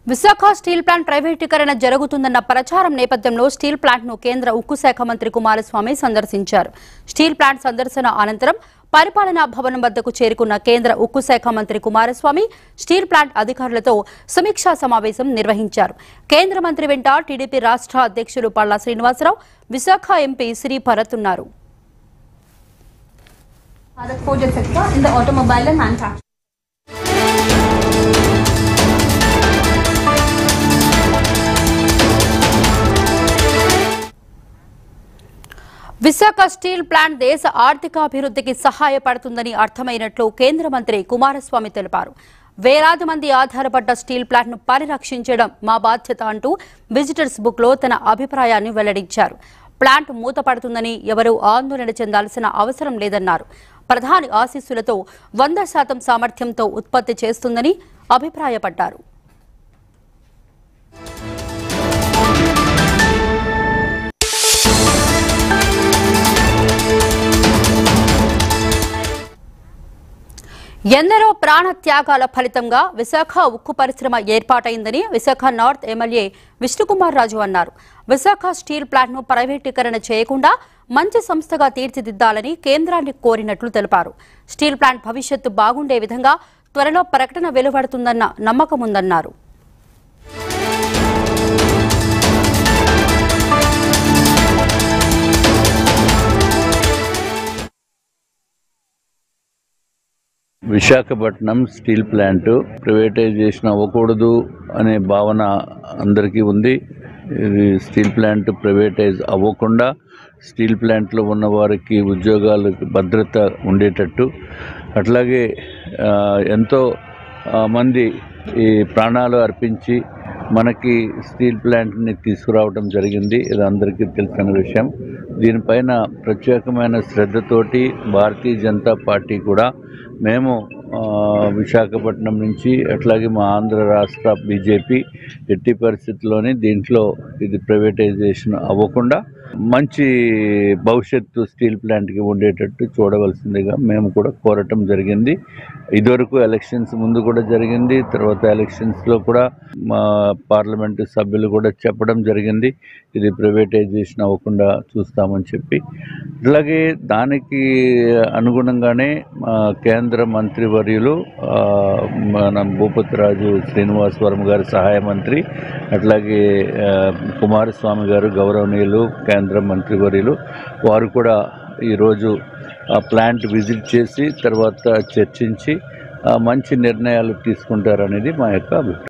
Visakha steel plant ప్రైవేటీకరణ జరుగుతుందన్న ప్రచారం నేపథ్యంలో స్టీల్ ప్లాంట్ ను కేంద్ర ఉక్కు శాఖ మంత్రి కుమారస్వామి సందర్శించారు స్టీల్ ప్లాంట్ సందర్శన అనంతరం పరిపాలనా భవనం వద్దకు చేరుకున్న కేంద్ర ఉక్కు శాఖ మంత్రి కుమారస్వామి స్టీల్ ప్లాంట్ అధికారులతో సమీక్షా సమావేశం నిర్వహించారు కేంద్ర మంత్రి వెంట టీడీపీ రాష్ట్ర అధ్యక్షులు పల్లా శ్రీనివాసరావు విశాఖ ఎంపీ శ్రీ భరత్ ఉన్నారు Bharat Forge etc. in the automobile and manufacturing. Visakha steel plant దేశ ఆర్థికాభివృద్ధికి సహాయపడుతుందని అర్థమైనట్లు కేంద్ర మంత్రి కుమారస్వామి తెలిపారు వేలాది మంది ఆధారపడ్డ స్టీల్ ప్లాంట్ ను పరిరక్షించడం మా బాధ్యత అంటూ విజిటర్స్ బుక్ లో తన అభిప్రాయాన్ని వెల్లడించారు ప్లాంట్ మూతపడుతుందని ఎవరూ ఆందోళన చెందాల్సిన అవసరం లేదన్నారు ప్రధాని ఆశీస్సులతో వంద శాతం సామర్థ్యంతో ఉత్పత్తి చేస్తుందని అభిప్రాయపడ్డారు ఎందరో ప్రాణ త్యాగాల ఫలితంగా విశాఖ ఉక్కు పరిశ్రమ ఏర్పాటైందని విశాఖ నార్త్ ఎమ్మెల్యే విష్ణుకుమార్ రాజు అన్నారు విశాఖ స్టీల్ ప్లాంట్ను ప్రైవేటీకరణ చేయకుండా మంచి సంస్థగా తీర్చిదిద్దాలని కేంద్రాన్ని కోరినట్లు తెలిపారు స్టీల్ ప్లాంట్ భవిష్యత్తు బాగుండే విధంగా త్వరలో ప్రకటన వెలువడుతుందన్న నమ్మకముందన్నారు విశాఖపట్నం స్టీల్ ప్లాంట్ ప్రైవేటైజేషన్ అవ్వకూడదు అనే భావన అందరికీ ఉంది ఇది స్టీల్ ప్లాంట్ ప్రైవేటైజ్ అవ్వకుండా స్టీల్ ప్లాంట్లో ఉన్న వారికి ఉద్యోగాలకు భద్రత ఉండేటట్టు అట్లాగే ఆ, ఎంతో ఆ, మంది ఈ ప్రాణాలు అర్పించి మనకి స్టీల్ ప్లాంట్ని తీసుకురావడం జరిగింది ఇది అందరికీ తెలిసిన విషయం దీనిపైన ప్రత్యేకమైన శ్రద్ధతోటి భారతీయ జనతా పార్టీ కూడా మేము ఆ, విశాఖపట్నం నుంచి అట్లాగే మా ఆంధ్ర రాష్ట్ర బీజేపీ ఎట్టి పరిస్థితుల్లోని దీంట్లో ఇది ప్రైవేటైజేషన్ అవ్వకుండా మంచి భవిష్యత్తు స్టీల్ ప్లాంట్కి ఉండేటట్టు చూడవలసిందిగా మేము కూడా కోరటం జరిగింది ఇదివరకు ఎలక్షన్స్ ముందు కూడా జరిగింది తర్వాత ఎలక్షన్స్లో కూడా మా పార్లమెంటు సభ్యులు కూడా చెప్పడం జరిగింది ఇది ప్రైవేటైజేషన్ అవ్వకుండా చూస్తామని చెప్పి అలాగే దానికి అనుగుణంగానే మా కేంద్ర మంత్రివర్యులు ఆ, మన భూపతిరాజు శ్రీనివాస్ వర్మ గారి సహాయ మంత్రి అట్లాగే ఆ, కుమారస్వామి గారు గౌరవనీయులు కేంద్ర మంత్రివర్యులు వారు కూడా ఈరోజు ఆ ప్లాంట్ విజిట్ చేసి తర్వాత చర్చించి ఆ, మంచి నిర్ణయాలు తీసుకుంటారనేది మా యొక్క అభిప్రాయం